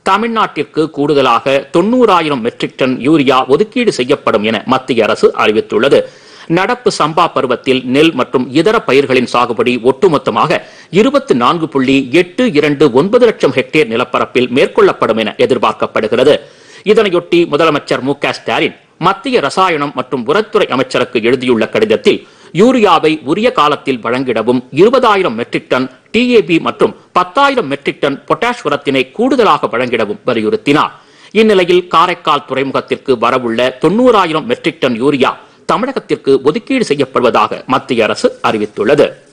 தமிழ்நாட்டிற்கு கூடுதலாக தொண்ணூறாயிரம் மெட்ரிக் டன் யூரியா ஒதுக்கீடு செய்யப்படும் என மத்திய அரசு அறிவித்துள்ளது நடப்பு சம்பா பருவத்தில் நெல் மற்றும் இதர பயிர்களின் சாகுபடி ஒட்டுமொத்தமாக இருபத்தி நான்கு புள்ளி எட்டு இரண்டு ஒன்பது லட்சம் ஹெக்டேர் நிலப்பரப்பில் மேற்கொள்ளப்படும் என எதிர்பார்க்கப்படுகிறது இதனையொட்டி முதலமைச்சர் மு க ஸ்டாலின் மத்திய ரசாயனம் மற்றும் உரத்துறை அமைச்சருக்கு எழுதியுள்ள கடிதத்தில் யூரியாவை உரிய காலத்தில் வழங்கிடவும் இருபதாயிரம் மெட்ரிக் டன் டிஏபி மற்றும் பத்தாயிரம் மெட்ரிக் டன் பொட்டாஷ் உரத்தினை கூடுதலாக வழங்கிடவும் வலியுறுத்தினார் இந்நிலையில் காரைக்கால் துறைமுகத்திற்கு வரவுள்ள தொண்ணூறாயிரம் மெட்ரிக் டன் யூரியா தமிழகத்திற்கு ஒதுக்கீடு செய்யப்படுவதாக மத்திய அரசு அறிவித்துள்ளது